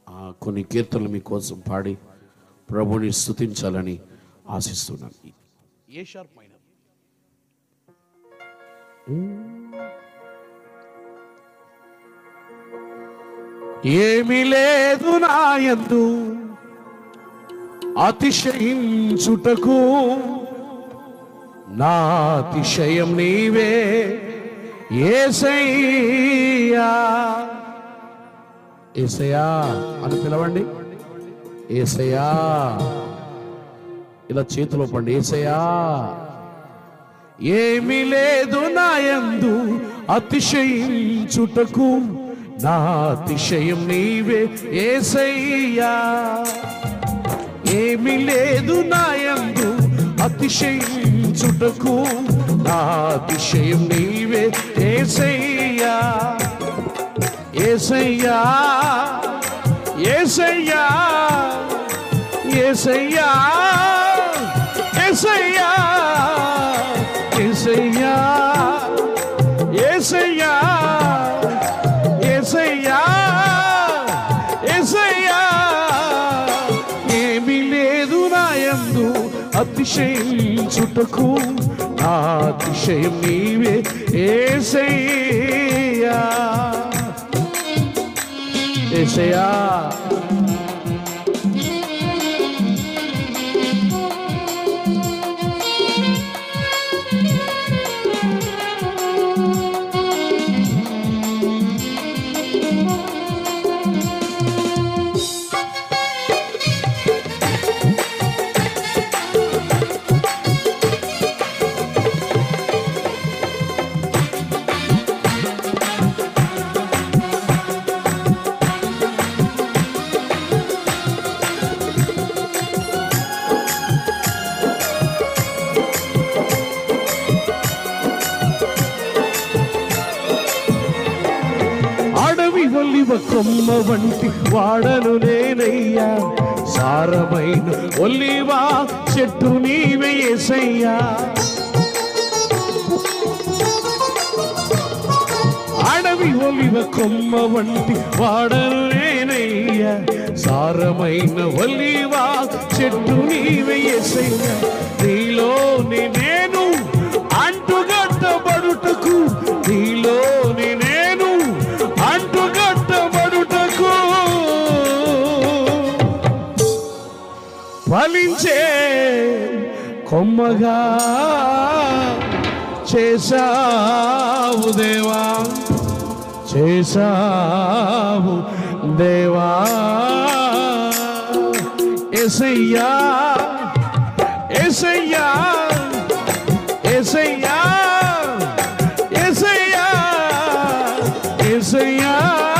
ఆ కొన్ని కీర్తనలు మీకోసం పాడి ప్రభుని స్తుతించాలని ఆశిస్తున్నాను ఏ షార్ప్ మైనర్ ఏమి లేదు నాయందు అతిశయించుటకు నా అతిశయం నీవే ఏసయ్యా ఏసయ్యా అని పిలవండి ఏసయ్యా ఇలా చేతిలో పండి ఏసయ్యా ఏమి లేదు నాయందు అతిశయించుటకు నా అతిశయం నీవే ఏసయ్యా ఏమి లేదు నాయందు అతిశయించుటకు నా అతిశయం నీవే ఏసయ్యా ఏసయ్యా ఏసయ్యా ఏసయ్యా ఏసయ్యా ఏసయ్యా ఏసయ్యా ఏసయ్యా ఏసయ్యా ఏమి లేదు నాయందు అతిశయించుటకు నా అతిశయం నీవే ఏసయ్యా ఏసయ్యా అడవి ఒలివ కొమ్మ వంటి వాడను నేనయ్యా సారమైన ఒలివా చెట్టు నీవే యేసయ్యా అడవి ఒలివ కొమ్మ వంటి వాడను నేనయ్యా సారమైన ఒలివా చెట్టు నీవే యేసయ్యా నీలోని నేను అంటుగట్టబడుటకు నీలోని నేను అంటుగట్టబడుటకు ఫలించే కొమ్మగా చేశావు దేవా చేశావు దేవా ఎసయ్యా ఎసయ్యా ఎసయ్యా ఎసయ్యా ఎసయ్యా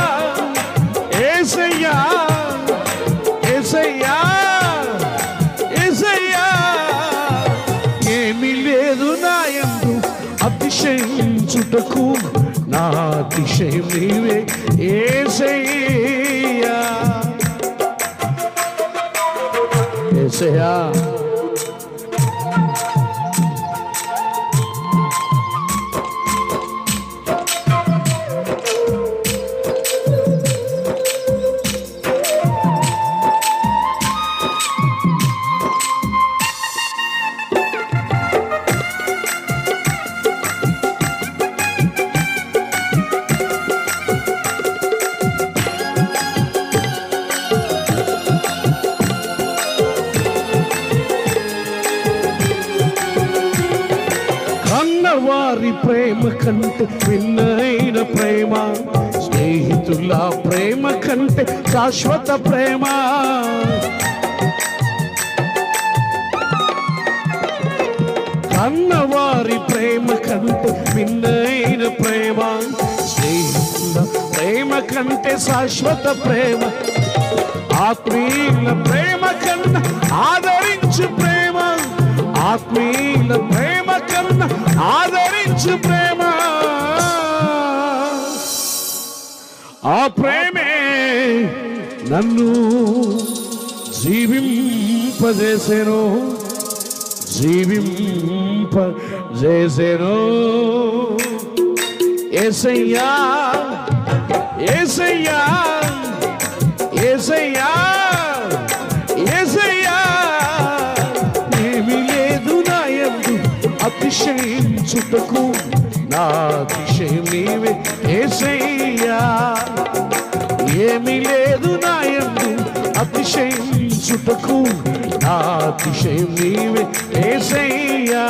ఎసయ్యా ఎసయ్యా ఎసయ్యా ఏమి లేదు నాయందు అతిశయించుటకు నా అతిశయం నీవే ఏసయ్యా ఏసయ్యా కన్నవారి ప్రేమ కంటే భిన్నైన ప్రేమ స్నేహితుల ప్రేమ కంటే శాశ్వత ప్రేమ కన్నవారి ప్రేమ కంటే భిన్నైన ప్రేమ స్నేహితుల ప్రేమ కంటే శాశ్వత ప్రేమ ఆత్మీయుల ప్రేమ కన్నా ఆదరించు ప్రేమ ఆత్మీయుల ప్రేమ కన్నా ఆదరించు ప్రేమ ఆ ప్రేమే నన్ను జీవింపజేసెను జీవింపజేసెను ఏసయ్యా ఏసయ్యా ఏసయ్యా ఏసయ్యా ఏమి లేదు నా యందు అతిశయించుటకు నా అతిశయం నీవే ఏసయ్యా ఏమి లేదు నా యందు అతిశయించుటకు నా అతిశయం నీవే ఏసయ్యా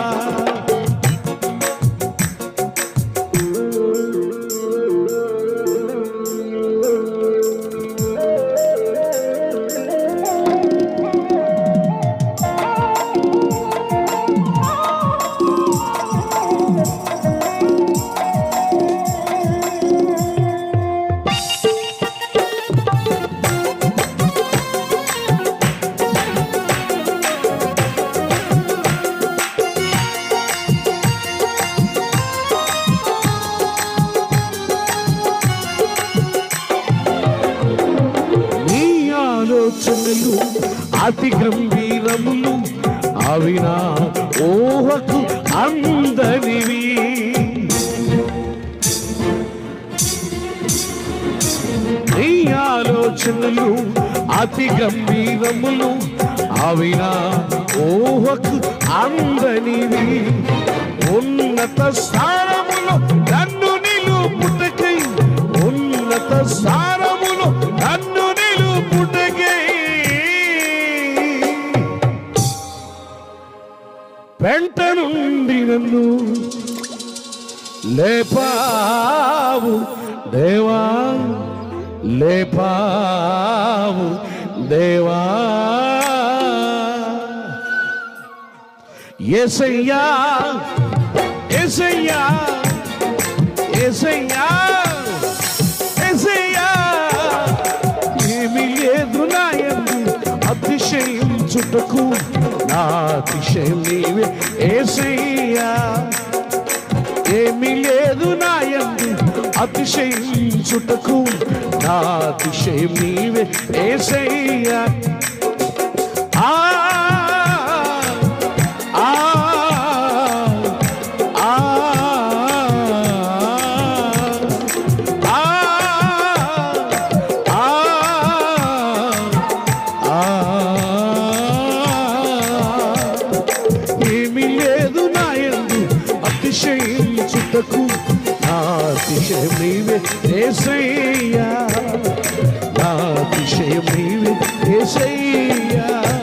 నీ ఆలోచనలు అతి గంభీరములు అవి నా ఊహకు అందనివి నీ ఆలోచనలు అతి గంభీరములు అవి నా ఊహకు అందనివి ఉన్నత స్థానములో నన్ను నిలుపుటకై ఉన్నత స్థానములో నన్ను నిలుపుటకై పెంట నుండి నన్ను లేపావు దేవా లేపావు దేవా ఎసయ్యా ఎసయ్యా ఎసయ్యా ఎసయ్యా ఏమి లేదు నాయందు అతిశయించుటకు నా అతిశయం నీవే ఏసయ్యా ఏమి లేదు నాయందు అతిశయించుటకు నా అతిశయం నీవే ఏసయ్యా ఆ ఆ ఆ ఆ ఆ ఏమి లేదు నాయందు అతిశయించుటకు నా అతిశయం నీవే ఏసయ్యా నా అతిశయం నీవే ఏసయ్యా